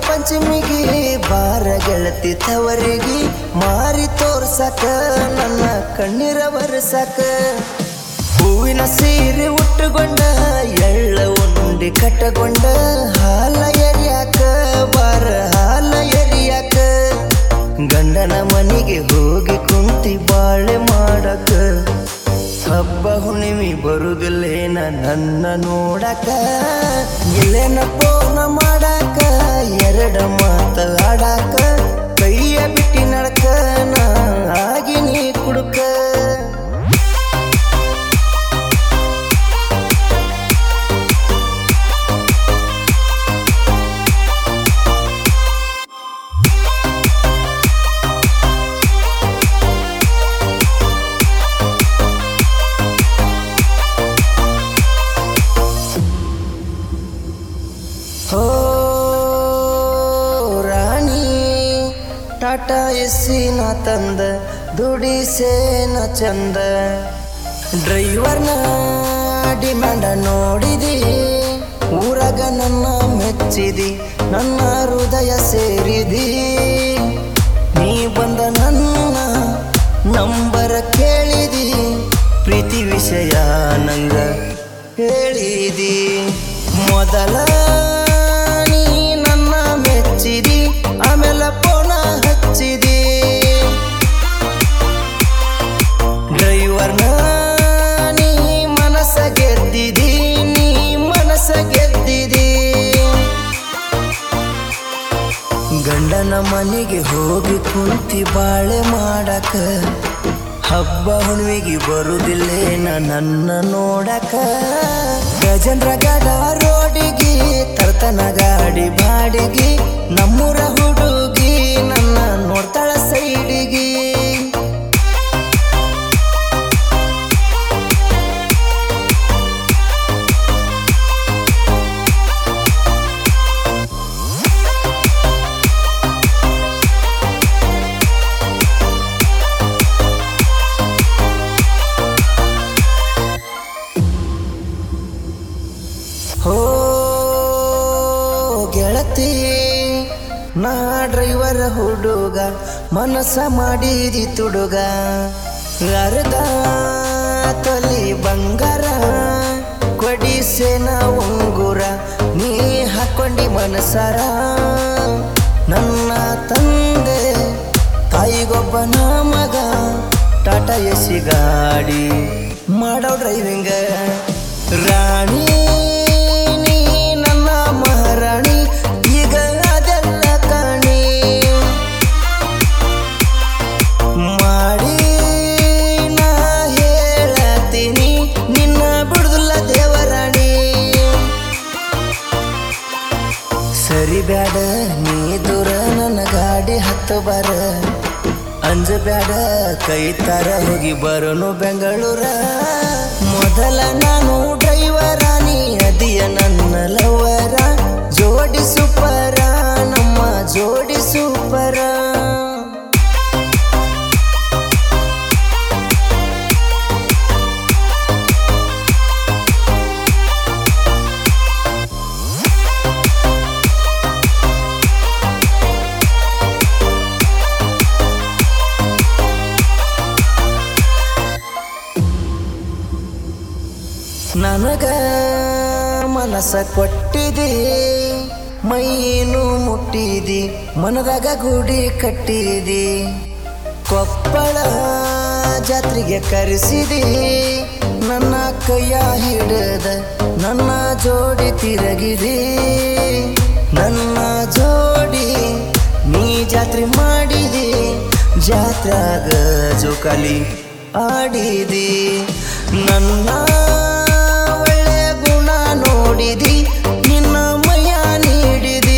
ಪಂಚಮಿಗಿ ಬಾರ ಗೆಳತಿ ತವರಿಗೆ ಮಾರಿ ತೋರ್ಸಕ ನನ್ನ ಕಣ್ಣೀರ ಬರ್ಸಕ ಹೂವಿನ ಸೀರೆ ಉಟ್ಟುಕೊಂಡ ಎಳ್ಳ ಉಂಡಿ ಕಟ್ಟಕೊಂಡ ಹಾಲ ಎರಿಯಾಕ ಬಾರ ಹಾಲ ಎರಿಯಾಕ ಗಂಡನ ಮನೆಗೆ ಹೋಗಿ ಕುಂತಿ ಬಾಳೆ ಮಾಡಕ ಹಬ್ಬ ಹುಣ್ಣಿಮೆ ಬರುದಿಲ್ಲೇನ ನನ್ನ ನೋಡಕ ಇಲ್ಲೇನ ಪೋನ ಮಾಡಾಕ ಎರಡ ಮಾತ ಆಡಾಕ ಕೈಯ ಬಿಟ್ಟಿ ನಡಕ ನಾ ಆಗಿ ನೀ ಕುಡುಕ ಹೋ ರಾಣಿ ಟಾಟಾ ಎಸ್ಸಿನ ತಂದ ದುಡಿಸೇನ ಚಂದ ಡ್ರೈವರ್ನ ಡಿಮ್ಯಾಂಡ ನೋಡಿದಿ ಊರಾಗ ನನ್ನ ಮೆಚ್ಚಿದಿ ನನ್ನ ಹೃದಯ ಸೇರಿದಿ ನೀ ಬಂದ ನನ್ನ ನಂಬರ ಕೇಳಿದಿ ಪ್ರೀತಿ ವಿಷಯ ನಂಗ ಹೇಳಿದಿ ಮೊದಲ ನೀ ನನ್ನ ಮೆಚ್ಚಿದಿ ಆಮೇಲೆ ಪೋನ ಹಚ್ಚಿದಿ ಡ್ರೈವರ್ನ ನೀ ಮನಸ್ಸ ಗೆದ್ದಿದಿ ನೀ ಮನಸ್ಸ ಗೆದ್ದಿದಿ ಗಂಡನ ಮನೆಗೆ ಹೋಗಿ ಕುಂತಿ ಬಾಳೆ ಮಾಡಕ ಹಬ್ಬ ಹುಣ್ಣಿಗೆ ಬರುದಿಲ್ಲೇನ ನನ್ನ ನೋಡಕ ಗಜೇಂದ್ರ ಗಡ ರೋಡಿಗೆ ತರ್ತನ ಗಾಡಿ ಬಾಡಿಗೆ ನಮ್ಮೂರ ಹುಡುಗಿ ನನ್ನ ನೋಡ್ತಾಳ ಸೈಡಿಗೆ ಹೋ ಗೆಳತಿ ನಾ ಡ್ರೈವರ್ ಹುಡುಗ ಮನಸ್ಸ ಮಾಡಿದಿ ತುಡುಗ ಅರ್ಧ ತೊಲಿ ಬಂಗಾರ ಕೊಡಿಸೇನ ಉಂಗುರ ನೀ ಹಾಕೊಂಡಿ ಮನಸಾರ ನನ್ನ ತಂದೆ ತಾಯಿಗೊಬ್ಬನ ಮಗ ಟಾಟಾ ಎಸಿ ಗಾಡಿ ಮಾಡೋ ಡ್ರೈವಿಂಗ ರಾಣಿ ನೀ ನನ್ನ ಮಹಾರಾಣಿ ಈಗ ಅದೆಲ್ಲ ಕಾಣಿ ಮಾಡಿ ನಾ ಹೇಳತೀನಿ ನಿನ್ನ ಬಿಡುದಿಲ್ಲ ದೇವರಾಣಿ ಸರಿ ಬ್ಯಾಡ ನೀ ದೂರ ನನ್ನ ಗಾಡಿ ಹತ್ತು ಬಾರ ಅಂಜ ಬ್ಯಾಡ ಕೈ ತರ ಹೋಗಿ ಬರೋನು ಬೆಂಗಳೂರ ಮೊದಲ ನಾನು ಡ್ರೈವರ ನೀ ಅದಿಯ ನನ್ನ ಲವರ ಜೋಡಿ ಸೂಪರ ನಮ್ಮ ಜೋಡಿ ಸೂಪರ ನನಗ ಮನಸ್ಸ ಕೊಟ್ಟಿದಿ ಮೈನು ಮುಟ್ಟಿದಿ ಮನದಾಗ ಗುಡಿ ಕಟ್ಟಿದಿ ಕೊಪ್ಪಳ ಜಾತ್ರೆಗೆ ಕರೆಸಿದಿ ನನ್ನ ಕೈಯ ಹಿಡಿದ ನನ್ನ ಜೋಡಿ ತಿರಗಿದಿ ನನ್ನ ಜೋಡಿ ನೀ ಜಾತ್ರೆ ಮಾಡಿದಿ ಜಾತ್ರಾಗ ಜೋಕಾಲಿ ಆಡಿದಿ ನನ್ನ ಒಳ್ಳೆ ಗುಣ ನೋಡಿದಿ ನಿನ್ನ ಮಯ ನೀಡಿದಿ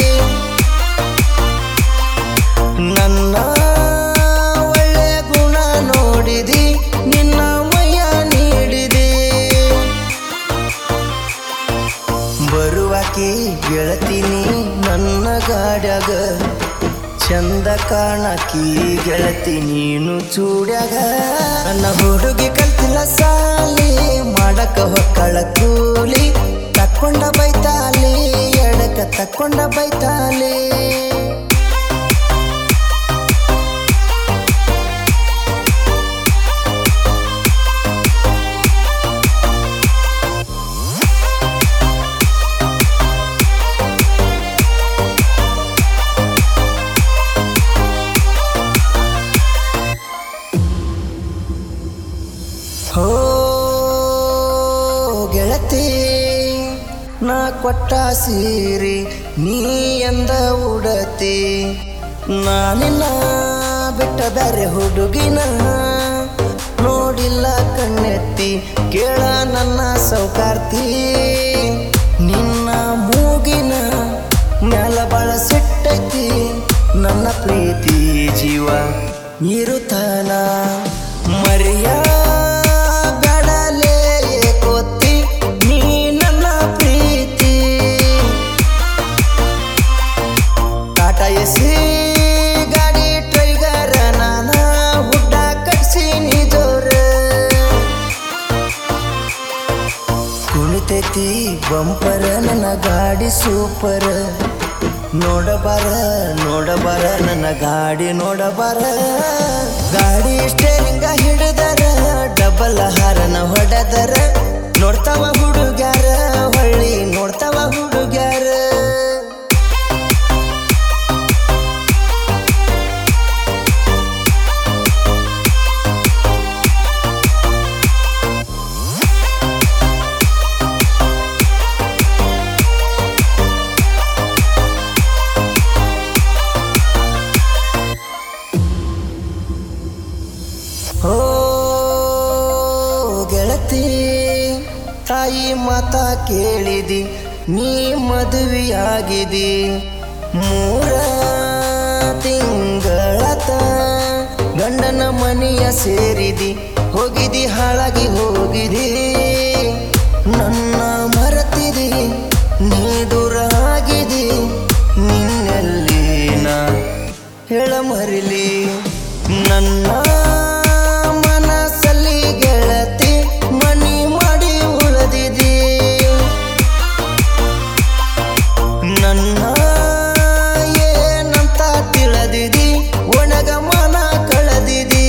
ನನ್ನ ಒಳ್ಳೆ ಗುಣ ನೋಡಿದಿ ನಿನ್ನ ಮಯ ನೀಡಿದಿ ಬರುವಾಕಿ ಗೆಳತೀನಿ ನನ್ನ ಗಾಡ್ಯಾಗ ಚಂದ ಕಾಣಕಿ ಗೆಳತಿ ನೀನು ಚೂಡ್ಯಾಗ ನನ್ನ ಹುಡುಗಿ ಕಲ್ತಿಲ್ಲ ಸಾಲಿ ಮಾಡಕ ಹೊಕ್ಕಳ ಕೂಲಿ ತಕ್ಕ ತಕ್ಕೊಂಡ ಬೈತಾಲಿ ಎಡಕ ತಕ್ಕೊಂಡ ಬೈತಾಲಿ ಹೋ ಗೆಳತಿ ನಾ ಕೊಟ್ಟ ಸೀರಿ ನೀ ಎಂದ ಉಡತಿ ನಾನಿನ್ನ ಬಿಟ್ಟ ಬ್ಯಾರೆ ಹುಡುಗಿನ ನೋಡಿಲ್ಲ ಕಣ್ಣೆತ್ತಿ ಕೇಳ ನನ್ನ ಸೌಕಾರ್ತಿ ನಿನ್ನ ಮೂಗಿನ ಮ್ಯಾಲ ಬಾಳ ಸಿಟ್ಟೈತಿ ನನ್ನ ಪ್ರೀತಿ ಜೀವ ಇರುತ್ತಾನ ಮರಿಯ ಬ್ಯಾಡಲೇ ಕೋತಿ ನೀ ನನ್ನ ಪ್ರೀತಿ ಟಾಟಾ ಎಸಿ ಗಾಡಿ ಟ್ರೈಗರ ನಾನ ಹುಡ್ಡ ಕಟ್ಸಿನಿ ಜೋರ ಕುಣಿತೈತಿ ಬಂಪರ ನನ್ನ ಗಾಡಿ ಸೂಪರ್ ನೋಡಬಾರ ನೋಡಬಾರ ನನ್ನ ಗಾಡಿ ನೋಡಬಾರ ಗಾಡಿ ಸ್ಟೇರಿಂಗ ಹಿಡಿದರ ಡಬಲ್ ಹಾರನ ಹೊಡೆದರ ನೋಡ್ತಾವ ಹುಡುಗ್ಯಾರ ಹೊಳ್ಳಿ ನೋಡ್ತಾವ ಹುಡುಗ್ಯಾರ ಹೋ ಗೆಳತಿ ತಾಯಿ ಮಾತ ಕೇಳಿದಿ ನೀ ಮದುವೆಯಾಗಿದಿ ಮೂರ ತಿಂಗಳತ ಗಂಡನ ಮನೆಯ ಸೇರಿದಿ ಹೋಗಿದಿ ಹಾಳಾಗಿ ಹೋಗಿದಿ ನನ್ನ ಮರತಿದಿ ನೀ ದೂರ ಆಗಿದಿ ನಿನ್ನಲ್ಲಿ ನಾ ಹೇಳ ಮರಿಲಿ ನನ್ನ ಮನಸ್ಸಲ್ಲಿ ಗೆಳತಿ ಮನಿ ಮಾಡಿ ಉಳಿದಿದಿ ನನ್ನ ಏನಂತ ತಿಳಿದಿದಿ ಒಣಗ ಮನ ಕಳೆದಿದಿ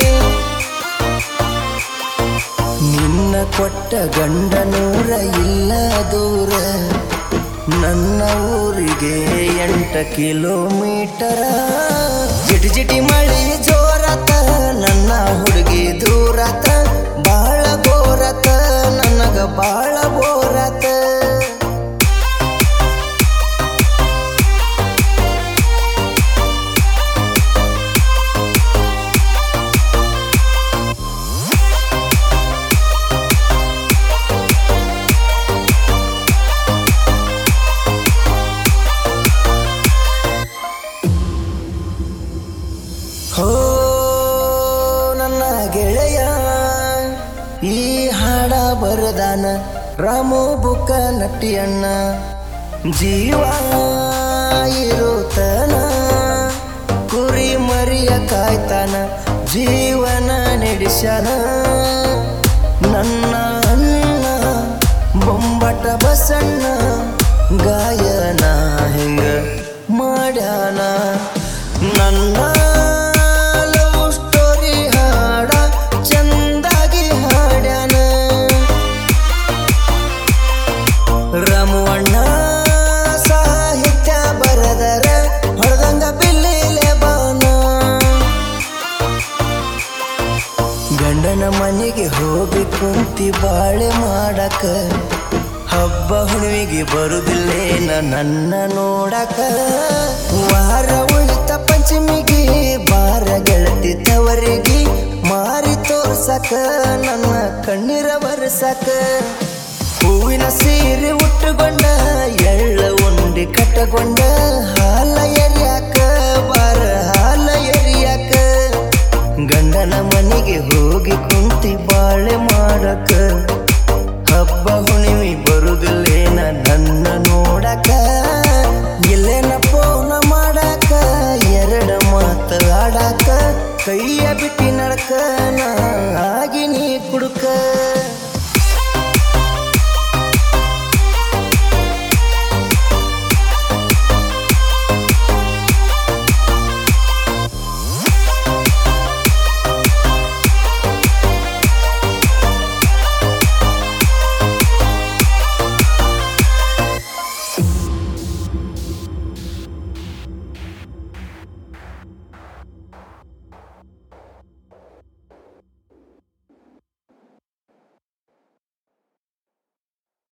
ನಿನ್ನ ಕೊಟ್ಟ ಗಂಡ ನೂರ ಇಲ್ಲ ದೂರ ನನ್ನ ಊರಿಗೆ ಎಂಟ ಕಿಲೋಮೀಟರ ಜಿಟಿ ಜಿಟಿ ಮಳಿ ಜೋರತ ನನ್ನ ಹುಡುಗಿ ದೂರತ ಬಾಳ ಬೋರತ ನನಗ ಬಾಳ ಬೋರತ ಹೋ ನನ್ನ ಗೆಳೆಯ ಈ ಹಾಡ ಬರದಾನ ರಾಮು ಬುಕ್ಕ ನಟ್ಟಿಯಣ್ಣ ಜೀವ ಇರುತ್ತನ ಕುರಿ ಮರಿಯ ಕಾಯ್ತಾನ ಜೀವನ ನಡೆಸ್ಯಾನ ನನ್ನ ಅಣ್ಣ ಬೊಂಬಟ ಬಸಣ್ಣ ಗಾಯನ ಹಿಂಗ ಮಾಡ್ಯಾನ ನನ್ನ ಲವ್ ಸ್ಟೋರಿ ಹಾಡ ಚಂದಾಗಿ ಹಾಡ್ಯಾನ ರಾಮವಣ್ಣ ಸಾಹಿತ್ಯ ಬರದರ ಹೊಡೆದಂಗ ಬಿಲ್ಲಿಲೆ ಬಾನ ಗಂಡನ ಮನೆಗೆ ಹೋಗಿ ಕುಂತಿ ಬಾಳೆ ಮಾಡಕ ಹಬ್ಬ ಹುಣ್ಣಿಮೆಗೆ ಬರುದಿಲ್ಲೇನ ನನ್ನ ನೋಡಕ ವಾರ ಉಳಿತ ಪಂಚಮಿಗೆ ಬಾರ ಗೆಳತಿ ತವರಿಗೆ ಮಾರಿ ತೋರ್ಸಕ ನನ್ನ ಕಣ್ಣೀರ ಬರ್ಸಕ ಹೂವಿನ ಸೀರೆ ಉಟ್ಟುಕೊಂಡ ಎಳ್ಳ ಉಂಡಿ ಕಟ್ಟಕೊಂಡ ಹಾಲ ಎರಿಯಾಕ ಬಾರ ಹಾಲ ಎರಿಯಾಕ ಗಂಡನ ಮನೆಗೆ ಹೋಗಿ ಕುಂತಿ ಬಾಳೆ ಮಾಡಕ ಹಬ್ಬ ಹುಣ್ಣಿಮೆ ಬರುದಿಲ್ಲೇನ ನನ್ನ ನೋಡಕ ಇಲ್ಲೇನ ಫೋನ ಮಾಡಾಕ ಎರಡ ಮಾತು ಆಡಾಕ ಕೈಯ ಬಿಟ್ಟಿ ನಡ್ಕ ನಾ ಆಗಿ ನೀ ಕುಡುಕ